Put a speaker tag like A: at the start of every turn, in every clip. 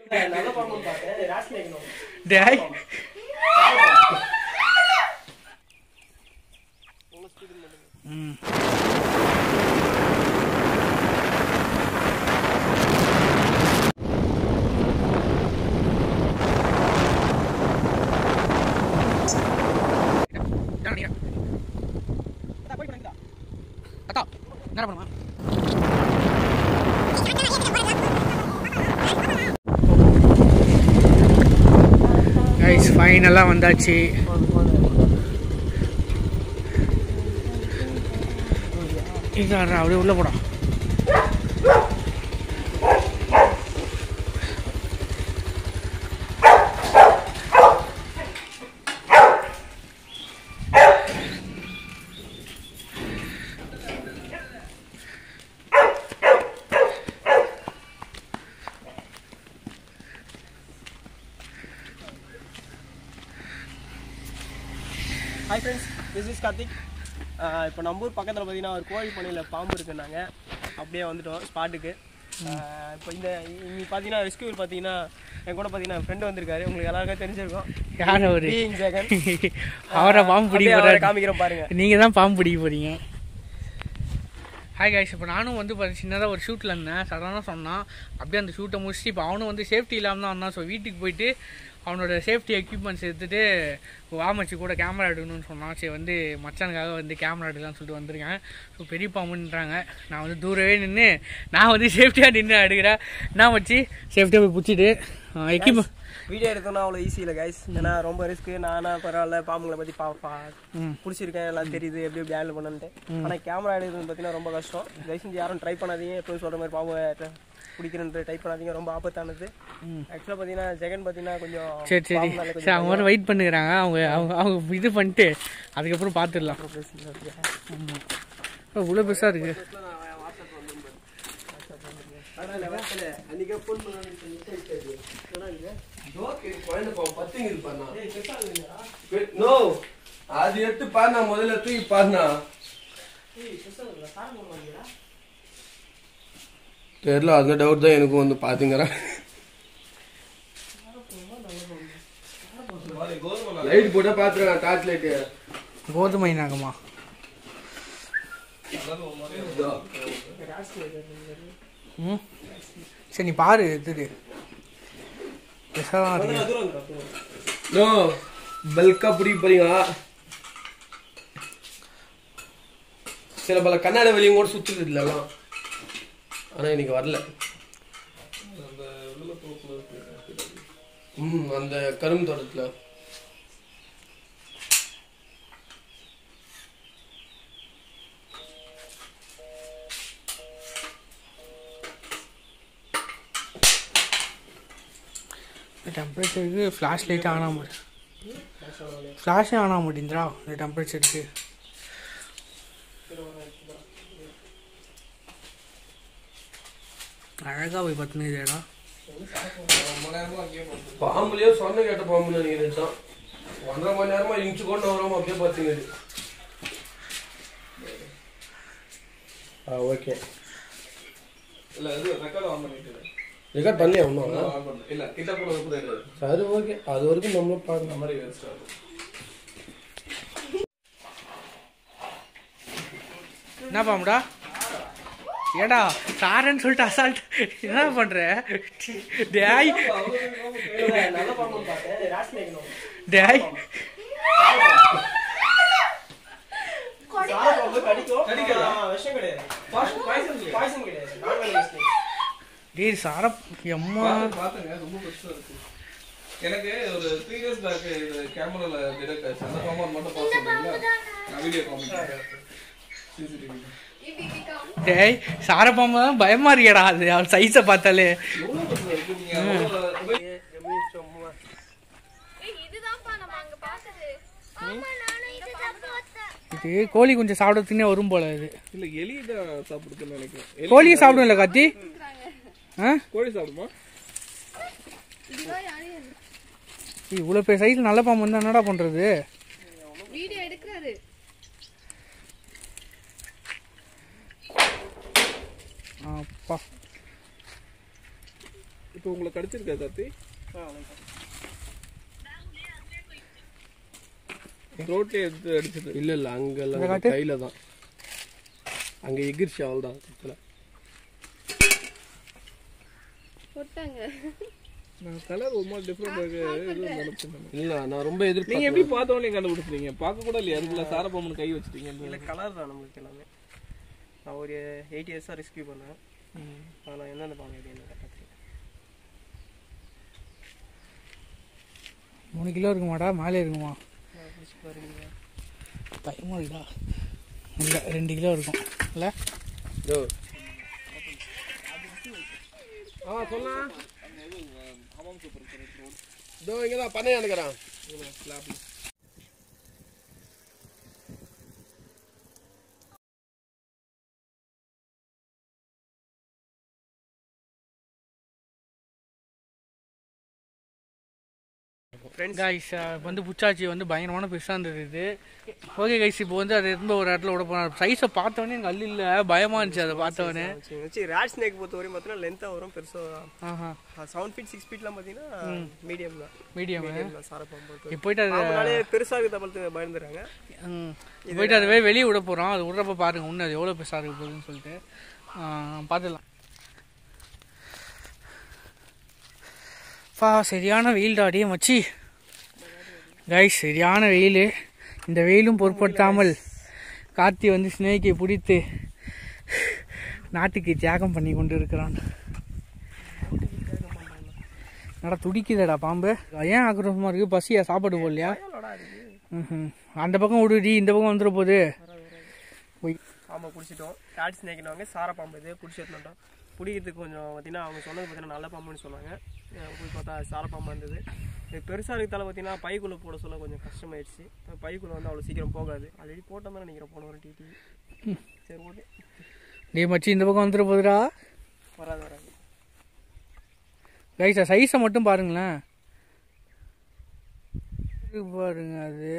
A: நல்ல பாம்பு பார்த்தேன் ராசி வைக்கணும்
B: டேய் ம் அக்கா என்ன பண்ணுமா கைஸ் ஃபைனலாக வந்தாச்சு இதான் அப்படியே உள்ள போடா
A: hi friends this is Karthik இப்போ நம்ம ஊர் பக்கத்தில் பார்த்தீங்கன்னா ஒரு கோழி பண்ணையில் பாம்பு இருக்குன்னாங்க அப்படியே வந்துட்டோம் ஸ்பாட்டுக்கு இப்போ இந்த இங்கே பார்த்தீங்கன்னா ரெஸ்கியூ பார்த்தீங்கன்னா என் கூட பார்த்தீங்கன்னா ஃப்ரெண்டு வந்திருக்காரு உங்களுக்கு எல்லாருக்கும் தெரிஞ்சிருக்கும்
B: யார் அவரு
A: Being ஜெகன்
B: அவரை பாம்பு பிடிக்க
A: அப்படியே அவரை
B: போறாரு
A: காமிக்கிறோம் பாருங்க
B: நீங்கள் தான் பாம்பு பிடிக்க போறீங்க ஹாய் கைஸ் இப்போ நானும் வந்து இப்போ சின்னதாக ஒரு ஷூட்டில் இருந்தேன் சடனாக சொன்னான் அப்படியே அந்த ஷூட்டை முடிச்சுட்டு இப்போ அவனும் வந்து சேஃப்டி இல்லாமல் தான் வந்தான் ஸோ வீட்டுக்கு போயிட்டு அவனோட சேஃப்டி எக்யூப்மெண்ட்ஸ் எடுத்துட்டு வாமச்சு கூட கேமரா எடுக்கணும்னு சொன்னான் சரி வந்து மச்சானுக்காக வந்து கேமரா எடுக்கலாம்னு சொல்லிட்டு வந்திருக்கேன் ஸோ பெரிய பாம்புன்றாங்க நான் வந்து தூரவே நின்று நான் வந்து சேஃப்டியாக நின்று எடுக்கிறேன் நான் வச்சு சேஃப்டியாக போய் பிடிச்சிட்டு எக்யூப்மெண்ட்
A: வீடியோ எடுக்கணும்னா அவ்வளோ ஈஸி இல்லை கைஸ் ஏன்னா ரொம்ப ரிஸ்க்கு நானா பரவாயில்ல பாம்புங்களை பற்றி பா பா
B: ம்.
A: பிடிச்சிருக்கேன் எல்லாம் தெரியுது எப்படி எப்படி ஹேண்டில் பண்ணன்ட்டு ஆனால் கேமரா எடுக்கிறது பார்த்தீங்கன்னா ரொம்ப கஷ்டம் தயவு செஞ்சு யாரும் ட்ரை பண்ணாதீங்க எப்பவும் சொல்கிற மாதிரி பாம்பு பிடிக்கிறன்ட்டு ட்ரை பண்ணாதீங்க ரொம்ப ஆபத்தானது ஆக்சுவலாக பார்த்தீங்கன்னா ஜெகன் பார்த்தீங்கன்னா கொஞ்சம்
B: சரி சரி
A: பாம்பு மேல
B: சரி
A: கொஞ்சம்
B: அவங்க வர வெயிட் பண்ணுறாங்க அவங்க அவங்க அவங்க இது பண்ணிட்டு அதுக்கப்புறம் பார்த்துடலாம் இவ்வளோ பெருசாக இருக்கு
C: நோ அது எடுத்து பாருண்ணா முதல்ல தூக்கி பாருண்ணா தெரியல அந்த டவுட் தான் எனக்கும் வந்து பாத்துங்கிறேன் லைட் போட்டா பாத்துருக்கேன் டார்ச் லைட்டு
B: கோதுமை நாகமா ம் சரி நீ பாரு இது பெருசாக தான் இருக்கு
A: தூரம் வந்துடும் தூரம்
C: நோ பல்கா பிடிக்க போறீங்க சில பல கண்ணாடி வெளியும் கூட சுத்துது இல்லலாம் ஆனா இன்னைக்கு வரல ம் அந்த கரும்பு தோட்டத்துல
B: டெம்பரேச்சருக்கு ஃப்ளாஷ் லைட் ஆனா மாட்டேன் ஃப்ளாஷே ஆனா மாட்டேங்கிறா இந்த டெம்பரேச்சருக்கு அழகா போய் பத்துனது இடம்
C: பாம்புலயே சொன்ன கேட்ட பாம்பு நினைக்கிறேன் தான் ஒன்றரை மணி நேரமா இன்ச்சு கொண்டு வராம அப்படியே பாத்துங்க ஆ ஓகே
D: இல்ல இது ரெக்கார்ட் ஆன் பண்ணிட்டு
C: ரெக்கார்ட் பண்ணி ஒன்றும்
D: ஆன் பண்ணல இல்ல கிட்ட போறது புரியாது
C: சரி ஓகே அது வரைக்கும் நம்மளும்
D: இந்த
C: பார்க்கலாம்
D: மாதிரி வேஸ்ட் ஆகும்
B: என்ன பாம்புடா ஏடா சாரன்னு சொல்லிட்டு அசால்ட் என்ன பண்ற டேய்
A: நல்ல பாம்பு பார்த்தேன் ராசி வைக்கணும்
B: டேய்
A: சார பாம்பு கடிக்கும்
D: கடிக்காதா?
A: ஆ, விஷம் கிடையாது
D: பாய்சன்
A: பாய்சன் கிடையாது நான் வேணும்
B: டேய் சார எம்மா
D: பாத்துங்க ரொம்ப பெருசா இருக்கு எனக்கு ஒரு த்ரீ இயர்ஸ் பேக் இது கேமரால டிடெக்ட் ஆச்சு அந்த பாம்பு மட்டும் பார்த்து சொல்றீங்களா நான் வீடியோ காமிக்கிறேன் சிசிடிவி
B: டேய் சார பாம்பு தான் பயமா இருக்கேடா அது அவள் சைஸை பார்த்தாலே
D: எவ்வளவு பெருசா இருக்கு நீங்க அவ்வளவு-
E: இதுதான்ப்பா நம்ம அங்க பார்த்தது ஆமா நானும் இதுதான் பார்த்தேன்
B: இது கோழி கொஞ்சம் சாப்பிடறதுக்குனே வரும் போல இது
D: இல்ல எலி தான் சாப்பிடுதுன்னு நினைக்கிறேன் எலி-
B: கோழியை சாப்பிடும்ல காத்தி ஆ
D: கோழி சாப்பிடுமா
B: இவ்வளோ பெரிய சைஸில் நல்ல பாம்பு வந்து என்னடா பண்ணுறது
E: வீடியோ எடுக்கிறாரு
B: அப்பா
D: இப்போ இப்போ உங்களை கடிச்சிருக்கா கார்த்தி ரோட்ல எடுத்து அடிச்சது
C: இல்ல இல்ல அங்கெல்லாம்
B: இந்த காட்டு?
C: கையில தான் அங்க எகிர்ச்சி அவள் தான் குத்துல
E: போட்டாங்க
D: கலர் ஒரு மாதிரி டிஃப்ரெண்ட் இருக்கு இது நினைச்சேன் நான்.
C: இல்ல நான் ரொம்ப
D: நீங்க
C: எதிர்பார்த்தேன்
D: எப்படி பார்த்தோன்னே கண்டுபிடிச்சிட்டீங்க பார்க்க கூட இல்லையா அதுக்குள்ள சாரப்பாம்பு கை வச்சிட்டீங்க
A: இல்லை கலர் தான் நம்மளுக்கு எல்லாமே நான் ஒரு எயிட் இயர்ஸாக ரெஸ்கியூ பண்ணேன் ஆனால் என்னென்ன பாங்க இது என்ன கரெக்டாக தெரியல
B: மூணு கிலோ இருக்குமாடா மேலே இருக்குமா
A: நான் பிடிச்சி பாருங்க
B: பயமா இருக்கா இல்லை ரெண்டு கிலோ இருக்கும் இல்லை
C: இதோ,
D: ஆ சொல்லலாம்
C: இதோ இங்கதான் பண்ணை அனுக்கிறான்
B: கைஸ் வந்து புச்சாச்சி வந்து பயங்கரமான பெருசாக இருந்தது இது ஓகே கைஸ் இப்போ வந்து அது இருந்த ஒரு இடத்துல விட போனோம் சைஸை பார்த்தவொடனே எங்கள் அள்ளி இல்லை பயமாக இருந்துச்சு அதை பார்த்தவொடனே
A: வச்சு ரேட் ஸ்னேக் பொறுத்த வரையும் பார்த்தீங்கன்னா லென்த்தாக வரும் பெருசாக
B: ஆஹா
A: செவன் ஃபீட் சிக்ஸ் ஃபீட்லாம் பார்த்தீங்கன்னா மீடியம் தான்
B: மீடியம்
A: மீடியம் தான் சாரப்பாம்பு பொறுத்த
B: இப்போ போயிட்டு அது
A: பாம்புனாலே பெருசாக இருக்க தப்பளத்து பயந்துடுறாங்க
B: ம், போயிட்டு அதுவே வெளியே விட போகிறோம் அது விட்றப்ப பாருங்க இன்னும் அது எவ்வளோ பெருசாக இருக்கு போகுதுன்னு சொல்லிட்டு ஆ, பார்த்துடலாம் பா சரியான வெயில் டாடியே மச்சி கைஸ் சரியான வெயில் இந்த வெயிலும் பொருட்படுத்தாமல் கார்த்தி வந்து ஸ்னேக்கை பிடித்து நாட்டுக்கு தியாகம் பண்ணி கொண்டு இருக்கிறான் நட துடிக்குதடா பாம்பு ஏன் ஆக்ரோஷமா இருக்கு பசியா சாப்பாடு போடலையா ம்ஹும். அந்த பக்கம் விடுடி இந்த பக்கம் வந்துட போகுது போய்
A: பாம்பை பிடிச்சிட்டோம் ரேட் ஸ்னேக்னுவாங்க சாரப்பாம்பு இது பிடிச்சி எடுத்துட்டோம் பிடிக்கிறதுக்கு கொஞ்சம் பார்த்தீங்கன்னா அவங்க சொன்னது பார்த்தீங்கன்னா நல்ல பாம்புன்னு சொன்னாங்க அஹ் போய் பார்த்தா சாரப்பாம்பு இருந்தது இது பெருசாக இருக்கிறதால பார்த்தீங்கன்னா பைக்குள்ளே போட சொல்ல கொஞ்சம் கஷ்டமாயிடுச்சு அஹ் பைக்குள்ளே வந்து அவ்வளோ சீக்கிரம் போகாது ஆல்ரெடி போட்ட மாதிரி நினைக்கிறேன் போன ஒரு டிடி சரி ஓகே
B: டே மச்சி இந்த பக்கம் வந்துட போகுதுடா
A: வராது வராது
B: கைஸா சைஸை மட்டும் பாருங்களேன் இது பாருங்க அது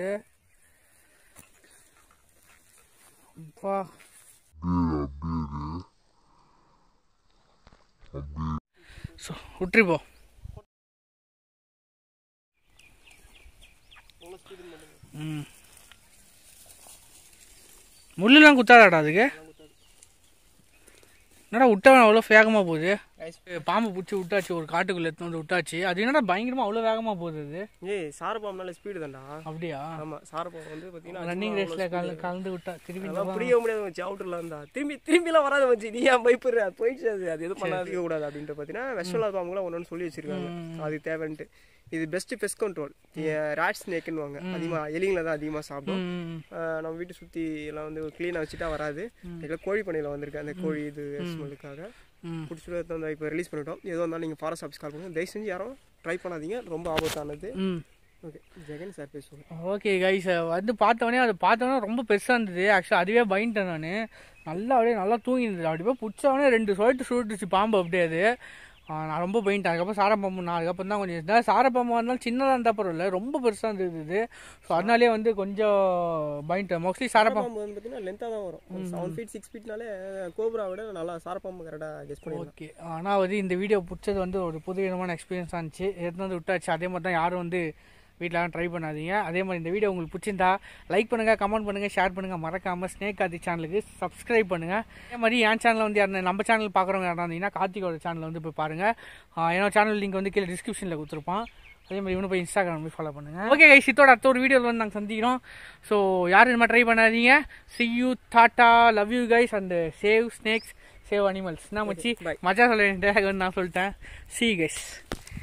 B: அப்பா ஸோ விட்டுருப்போ ம் முள்ளுலாம் குத்தாதாடா அதுக்கு என்னடா விட்டவன் அவ்வளோ வேகமாக போகுது பாம்பு பிடிச்சி விட்டாச்சு ஒரு காட்டுக்குள்ள எடுத்து வந்து விட்டாச்சு அது என்னடா பயங்கரமா அவ்வளோ வேகமாக போகுது அது
A: ஏய் சாரப்பாம்புனால ஸ்பீடு தான்டா
B: அப்படியா
A: ஆமாம் சாரப்பாம்பு வந்து பார்த்தீங்கன்னா
B: ரன்னிங் ரேஸ்ல கல கலந்து விட்டா திருப்பி
A: அதெல்லாம் புரிய முடியாது வச்சு அவுட்டர்ல இருந்தா திரும்பி திரும்பிலாம் வராது வச்சு நீ ஏன் பயப்படுற அது போயிடுச்சு அது அது எதுவும் பண்ணாது கூடாது அப்படின்ட்டு பார்த்தீங்கன்னா விஷுவல் பாம்புலாம் ஒன்று சொல்லி வச்சிருக்காங்க அது தேவைன்ட்டு இது பெஸ்ட் பெஸ்ட் கண்ட்ரோல் ரேட் ஸ்னேக்குன்னுவாங்க அதிகமாக எலிங்களை தான் அதிகமாக சாப்பிடும்
B: ம்,
A: ஆஹ் நம்ம வீட்டை சுற்றி எல்லாம் வந்து க்ளீனாக வச்சுட்டா வராது இதில் கோழி பண்ணையில் வந்திருக்கு அந்த கோழி இது ஸ்மெல்லுக்காக
B: ம்.
A: பிடிச்சிட்டு வந்து இப்போ ரிலீஸ் பண்ணிட்டோம் எதுவும் இருந்தாலும் நீங்கள் ஃபாரஸ்ட் ஆஃபீஸ் கால் பண்ணுங்க தயவு செஞ்சு யாரும் ட்ரை பண்ணாதீங்க ரொம்ப ஆபத்தானது
B: ம்
A: ஓகே ஜெகன் சார் பேசுவோம்
B: ஓகே கைஸ் வந்து பார்த்தவொடனே அது பார்த்தோன்னே ரொம்ப பெருசாக இருந்தது ஆக்சுவலாக அதுவே பயந்துட்டேன் நான் நல்லா அப்படியே நல்லா தூங்கி இருந்தது அப்படி போய் பிடிச்சவொடனே ரெண்டு சொல்லிட்டு சுட்டுச்சு பாம்பு அப்படியே அது ஆ, நான் ரொம்ப பயந்துட்டேன் அதுக்கப்புறம் சாரப்பாம்பு நான் அதுக்கப்புறம் தான் கொஞ்சம் இருந்தால் சாரப்பாம்பு இருந்தாலும் சின்னதாக இருந்தால் பரவாயில்ல ரொம்ப பெருசாக இருந்தது இது ஸோ அதனாலே வந்து கொஞ்சம் பயந்துட்டேன் மோஸ்ட்லி சாரப்பாம்பு
A: சாரப்பாம்பு வந்து பார்த்தீங்கன்னா லென்த்தாக தான் வரும் செவன் ஃபீட் சிக்ஸ் ஃபீட்னாலே கோப்ரா விட நல்லா சாரப்பாம்பு கரெக்டாக கெஸ் பண்ணிடலாம்
B: ஓகே ஆனால் வந்து இந்த வீடியோ பிடிச்சது வந்து ஒரு புது விதமான எக்ஸ்பீரியன்ஸாக இருந்துச்சு எடுத்து வந்து விட்டாச்சு அதே மாதிரி தான் யாரும் வந்து வீட்டிலலாம் ட்ரை பண்ணாதீங்க அதே மாதிரி இந்த வீடியோ உங்களுக்கு பிடிச்சிருந்தா லைக் பண்ணுங்கள் கமெண்ட் பண்ணுங்கள் ஷேர் பண்ணுங்கள் மறக்காமல் ஸ்னேக் கார்த்திக் சேனலுக்கு சப்ஸ்கிரைப் பண்ணுங்கள் அதே மாதிரி என் சேனலில் வந்து யாரும் நம்ம சேனல் பார்க்குறவங்க யாரா இருந்தீங்கன்னா கார்த்திகோட சேனலில் வந்து போய் பாருங்கள் என்னோட சேனல் லிங்க் வந்து கீழே டிஸ்கிரிப்ஷனில் கொடுத்துருப்பான் அதே மாதிரி இவனு போய் இன்ஸ்டாகிராம் போய் ஃபாலோ பண்ணுங்கள் ஓகே கைஸ் இதோட அடுத்த ஒரு வீடியோவில் வந்து நாங்கள் சந்திக்கிறோம் ஸோ யாரும் இந்த மாதிரி ட்ரை பண்ணாதீங்க see you tata love you guys and save snakes save animals நான் மச்சி
A: Bye.
B: மஜா சொல்ல வேண்டிய நான் சொல்லிட்டேன் சி கைஸ்